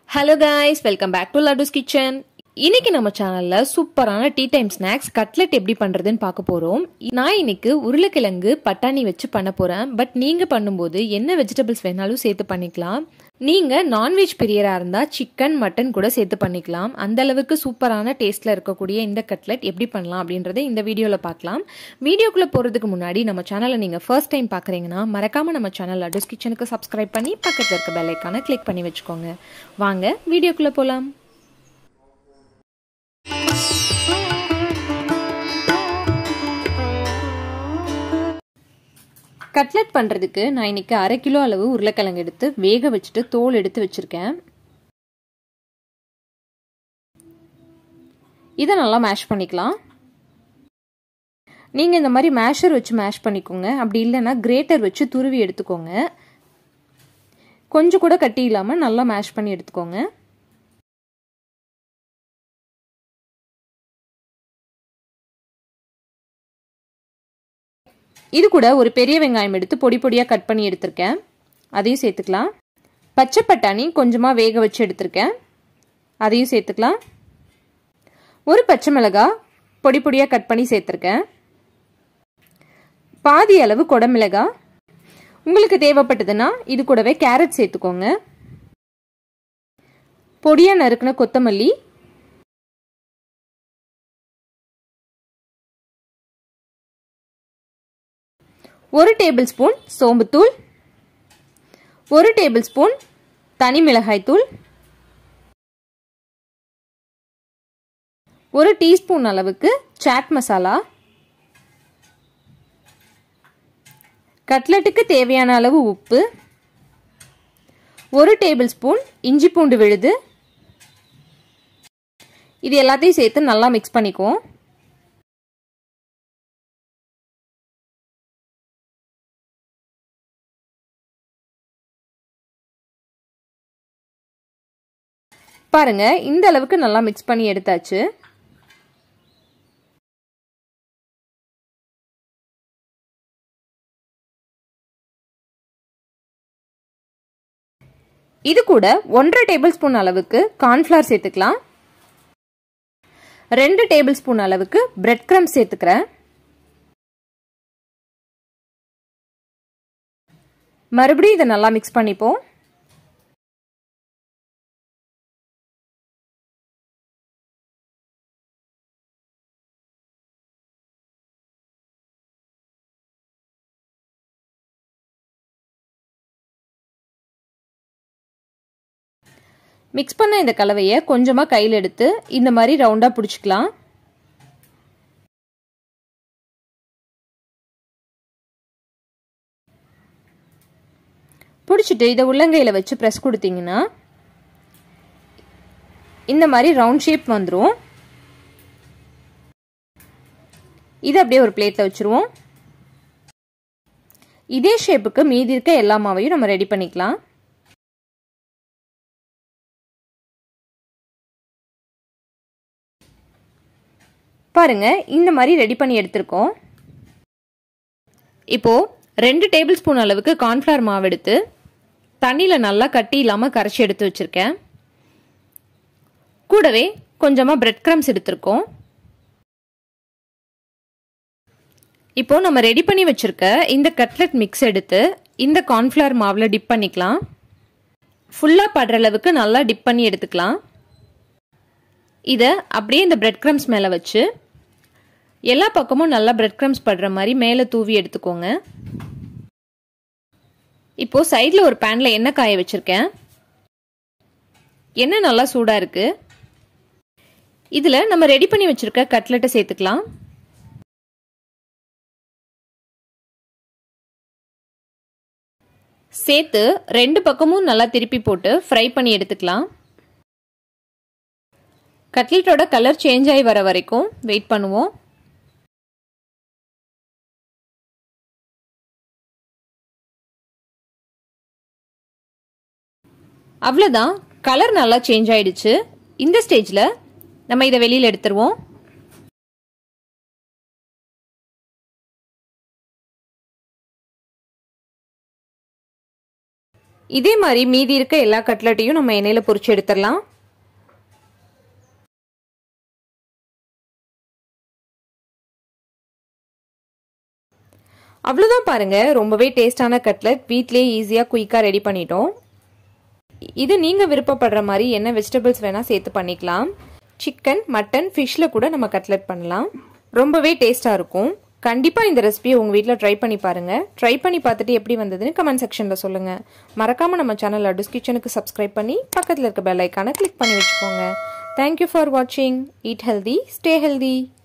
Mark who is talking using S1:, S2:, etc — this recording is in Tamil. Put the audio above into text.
S1: hello guys welcome back to லட்டுஸ் கிச்சன் இன்னைக்கு நம்ம சேனல்ல சூப்பரான டீ டைம் ஸ்நாக்ஸ் கட்லெட் எப்படி பண்றதுன்னு பார்க்க போறோம் நான் இன்னைக்கு உருளைக்கிழங்கு பட்டாணி வச்சு பண்ண போறேன் பட் நீங்க பண்ணும்போது என்ன வெஜிடபிள்ஸ் வேணாலும் சேர்த்து பண்ணிக்கலாம் நீங்க நான்வெஜ் பிரியரா இருந்தா சிக்கன் மட்டன் கூட சேர்த்து பண்ணிக்கலாம் அந்த அளவுக்கு சூப்பரான டேஸ்ட்ல இருக்கக்கூடிய இந்த கட்லெட் எப்படி பண்ணலாம் அப்படின்றத இந்த வீடியோல பார்க்கலாம் வீடியோக்குள்ள போறதுக்கு முன்னாடி நம்ம சேனலை நீங்க ஃபர்ஸ்ட் டைம் பாக்குறீங்கன்னா மறக்காம நம்ம சேனல் லட்டுஸ் கிச்சனுக்கு சப்ஸ்கிரைப் பண்ணி பக்கத்துல இருக்க பெல் ஐக்கானை கிளிக் பண்ணி வச்சுக்கோங்க வாங்க வீடியோக்குள்ள போலாம் கட்லெட் பண்ணுறதுக்கு நான் இன்னைக்கு அரை கிலோ அளவு உருளைக்கிழங்கு எடுத்து வேக வச்சுட்டு தோல் எடுத்து வச்சுருக்கேன் இதை நல்லா மேஷ் பண்ணிக்கலாம் நீங்கள் இந்த மாதிரி மேஷர் வச்சு மேஷ் பண்ணிக்கோங்க அப்படி இல்லைன்னா கிரேட்டர் வச்சு துருவி எடுத்துக்கோங்க கொஞ்சம் கூட கட்டி இல்லாமல் நல்லா மேஷ் பண்ணி எடுத்துக்கோங்க இது கூட ஒரு பெரிய வெங்காயம் எடுத்து பொடி பொடியாக கட் பண்ணி எடுத்திருக்கேன் அதையும் சேர்த்துக்கலாம் பச்சை பட்டாணி கொஞ்சமாக வேக வச்சு எடுத்திருக்கேன் அதையும் சேர்த்துக்கலாம் ஒரு பச்சை மிளகாய் பொடி பொடியாக கட் பண்ணி சேர்த்துருக்கேன் பாதி அளவு குடமிளகாய் உங்களுக்கு தேவைப்பட்டதுன்னா இது கூடவே கேரட் சேர்த்துக்கோங்க பொடியாக நறுக்கின கொத்தமல்லி ஒரு டேபிள் ஸ்பூன் சோம்புத்தூள் ஒரு டேபிள் ஸ்பூன் தனி மிளகாய் தூள் ஒரு டீஸ்பூன் அளவுக்கு சாட் மசாலா கட்லெட்டுக்கு தேவையான அளவு உப்பு ஒரு டேபிள் ஸ்பூன் இஞ்சி பூண்டு விழுது இது எல்லாத்தையும் சேர்த்து நல்லா மிக்ஸ் பண்ணிக்குவோம் பாருங்க இந்த அளவுக்கு நல்லா மிக்ஸ் பண்ணி எடுத்தாச்சு இது கூட ஒன்றரை டேபிள் ஸ்பூன் அளவுக்கு கார்ன்ஃபிளவர் சேர்த்துக்கலாம் ரெண்டு டேபிள் ஸ்பூன் அளவுக்கு பிரெட் கிரம் சேர்த்துக்கிறேன் மறுபடியும் இதை நல்லா மிக்ஸ் பண்ணிப்போம் மிக்ஸ் பண்ண இந்த கலவையை கொஞ்சமாக கையில் எடுத்து இந்த மாதிரி ரவுண்டாக பிடிச்சிக்கலாம் பிடிச்சிட்டு இதை உள்ளங்கையில் வச்சு ப்ரெஸ் கொடுத்தீங்கன்னா இந்த மாதிரி ரவுண்ட் ஷேப் வந்துடும் இதை அப்படியே ஒரு பிளேட்டில் வச்சுருவோம் இதே ஷேப்புக்கு மீதி இருக்க எல்லா மாவையும் நம்ம ரெடி பண்ணிக்கலாம் பாருங்க இந்த மாதிரி ரெடி பண்ணி எடுத்திருக்கோம் இப்போ ரெண்டு டேபிள் ஸ்பூன் அளவுக்கு கார்ன்ஃப்ளவர் மாவு எடுத்து தண்ணியில் நல்லா கட்டி இல்லாமல் கரைச்சி எடுத்து வச்சுருக்கேன் கூடவே கொஞ்சமாக பிரெட் கிரம்ஸ் எடுத்திருக்கோம் இப்போ நம்ம ரெடி பண்ணி வச்சுருக்க இந்த கட்லெட் மிக்ஸ் எடுத்து இந்த கார்ன்ஃப்ளவர் மாவில் டிப் பண்ணிக்கலாம் ஃபுல்லாக படுற அளவுக்கு நல்லா டிப் பண்ணி எடுத்துக்கலாம் இதை அப்படியே இந்த பிரெட் க்ரம்ஸ் மேலே வச்சு எல்லா பக்கமும் நல்லா பிரெட் க்ரம்ஸ் படுற மாதிரி மேலே தூவி எடுத்துக்கோங்க இப்போ சைடில் ஒரு பேனில் எண்ணெய் காய வச்சுருக்கேன் எண்ணெய் நல்லா சூடாக இருக்கு இதில் நம்ம ரெடி பண்ணி வச்சுருக்க கட்லெட்டை சேர்த்துக்கலாம் சேர்த்து ரெண்டு பக்கமும் நல்லா திருப்பி போட்டு ஃப்ரை பண்ணி எடுத்துக்கலாம் கட்லெட்டோட கலர் சேஞ்ச் ஆகி வர வரைக்கும் வெயிட் பண்ணுவோம் அவ்வளோதான் கலர் நல்லா சேஞ்ச் ஆயிடுச்சு இந்த ஸ்டேஜில் நம்ம இதை வெளியில் எடுத்துருவோம் இதே மாதிரி மீதி இருக்க எல்லா கட்லட்டையும் நம்ம எண்ணெயில் பொரிச்சு எடுத்துடலாம் அவ்வளோதான் பாருங்க ரொம்பவே டேஸ்டான கட்லட் வீட்லேயே ஈஸியாக குயிக்காக ரெடி பண்ணிட்டோம் இது நீங்கள் விருப்பப்படுற மாதிரி என்ன வெஜிடபிள்ஸ் வேணால் சேர்த்து பண்ணிக்கலாம் சிக்கன் மட்டன் ஃபிஷ்ஷில் கூட நம்ம கட்லட் பண்ணலாம் ரொம்பவே டேஸ்ட்டாக இருக்கும் கண்டிப்பாக இந்த ரெசிபியை உங்கள் வீட்டில் ட்ரை பண்ணி பாருங்கள் ட்ரை பண்ணி பார்த்துட்டு எப்படி வந்ததுன்னு கமெண்ட் செக்ஷனில் சொல்லுங்கள் மறக்காமல் நம்ம சேனல் அடுஸ் கிச்சனுக்கு சப்ஸ்கிரைப் பண்ணி பக்கத்தில் இருக்க பெல் ஐக்கானை கிளிக் பண்ணி வச்சுக்கோங்க தேங்க்யூ ஃபார் வாட்சிங் ஈட் ஹெல்தி ஸ்டே ஹெல்தி